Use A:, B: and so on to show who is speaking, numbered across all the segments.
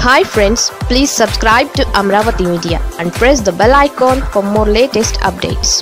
A: hi friends please subscribe to Amaravati media and press the bell icon for more latest updates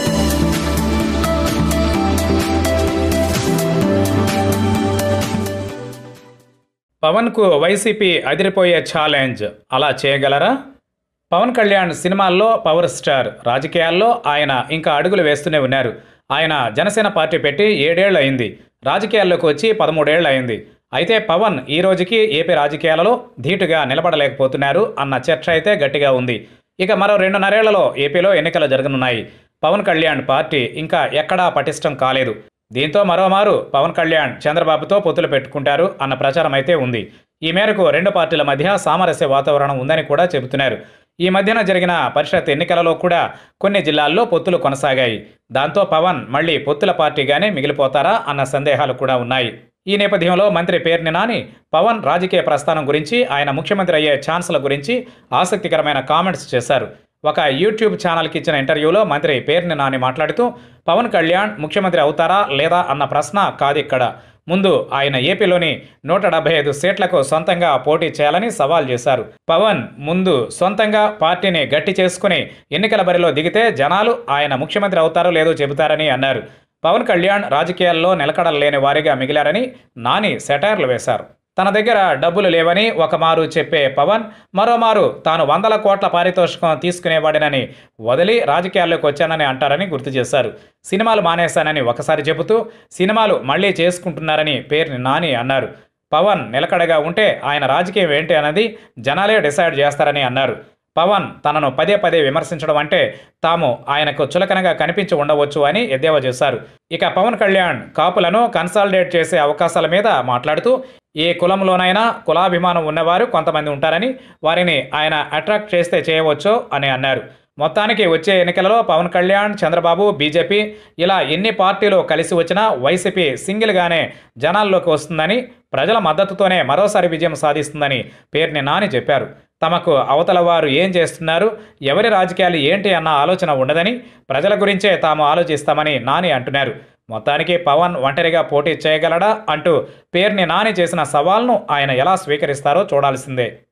B: పవన్కు YCP అదిరిపోయే challenge అలా చేయగలరా పవన్ కళ్యాణ్ సినిమాల్లో power star రాజకీయాల్లో ఆయన ఇంకా అడుగులు వేస్తూనే ఉన్నారు ఆయన జనసేన పార్టీ పెట్టి ఏడేళ్ళు అయింది రాజకీయాల్లోకి వచ్చి పదమూడేళ్ళు అయింది అయితే పవన్ ఈ రోజుకి ఏపీ రాజకీయాలలో ధీటుగా నిలబడలేకపోతున్నారు అన్న చర్చ అయితే గట్టిగా ఉంది ఇక మరో రెండున్నరేళ్లలో ఏపీలో ఎన్నికలు జరగనున్నాయి పవన్ కళ్యాణ్ పార్టీ ఇంకా ఎక్కడా పటిష్టం కాలేదు దీంతో మరోమారు పవన్ కళ్యాణ్ చంద్రబాబుతో పొత్తులు పెట్టుకుంటారు అన్న ప్రచారం అయితే ఉంది ఈ మేరకు రెండు పార్టీల మధ్య సామరస్య వాతావరణం ఉందని కూడా చెబుతున్నారు ఈ మధ్యన జరిగిన పరిషత్ ఎన్నికలలో కూడా కొన్ని జిల్లాల్లో పొత్తులు కొనసాగాయి దాంతో పవన్ మళ్ళీ పొత్తుల పార్టీగానే మిగిలిపోతారా అన్న సందేహాలు కూడా ఉన్నాయి ఈ నేపథ్యంలో మంత్రి పేర్ని నాని పవన్ రాజకీయ ప్రస్థానం గురించి ఆయన ముఖ్యమంత్రి అయ్యే ఛాన్సుల గురించి ఆసక్తికరమైన కామెంట్స్ చేశారు ఒక యూట్యూబ్ ఛానల్కి ఇచ్చిన ఇంటర్వ్యూలో మంత్రి పేర్ని నాని మాట్లాడుతూ పవన్ కళ్యాణ్ ముఖ్యమంత్రి అవుతారా లేదా అన్న ప్రశ్న కాదిక్కడ ముందు ఆయన ఏపీలోని నూట డెబ్బై ఐదు సీట్లకు సొంతంగా పోటీ చేయాలని సవాల్ చేశారు పవన్ ముందు సొంతంగా పార్టీని గట్టి చేసుకుని ఎన్నికల బరిలో దిగితే జనాలు ఆయన ముఖ్యమంత్రి అవుతారో లేదో చెబుతారని అన్నారు పవన్ కళ్యాణ్ రాజకీయాల్లో నిలకడలేని వారిగా మిగిలారని నాని సెటైర్లు వేశారు తన దగ్గర డబ్బులు లేవని ఒక మారు చెప్పే పవన్ మరోమారు తాను వందల కోట్ల పారితోషికం తీసుకునేవాడినని వదిలి రాజకీయాల్లోకి వచ్చానని అంటారని గుర్తు చేశారు సినిమాలు మానేశానని ఒకసారి చెబుతూ సినిమాలు మళ్ళీ చేసుకుంటున్నారని పేరుని నాని అన్నారు పవన్ నిలకడగా ఉంటే ఆయన రాజకీయం ఏంటి అన్నది జనాలే డిసైడ్ చేస్తారని అన్నారు పవన్ తనను పదే పదే విమర్శించడం అంటే తాము ఆయనకు చులకనగా కనిపించి ఉండవచ్చు అని ఎద్దేవా చేశారు ఇక పవన్ కళ్యాణ్ కాపులను కన్సాలిడేట్ చేసే అవకాశాల మీద మాట్లాడుతూ ఏ కులంలోనైనా కులాభిమానం ఉన్నవారు కొంతమంది ఉంటారని వారిని ఆయన అట్రాక్ట్ చేస్తే చేయవచ్చో అని అన్నారు మొత్తానికి వచ్చే ఎన్నికలలో పవన్ కళ్యాణ్ చంద్రబాబు బీజేపీ ఇలా ఎన్ని పార్టీలు కలిసి వచ్చినా వైసీపీ సింగిల్గానే జనాల్లోకి వస్తుందని ప్రజల మద్దతుతోనే మరోసారి విజయం సాధిస్తుందని పేర్ని నాని చెప్పారు తమకు అవతల వారు ఏం చేస్తున్నారు ఎవరి రాజకీయాలు ఏంటి అన్న ఆలోచన ఉండదని ప్రజల గురించే తాము ఆలోచిస్తామని నాని అంటున్నారు మొత్తానికి పవన్ ఒంటరిగా పోటీ చేయగలడా అంటూ పేర్ని నాని చేసిన సవాల్ను ఆయన ఎలా స్వీకరిస్తారో చూడాల్సిందే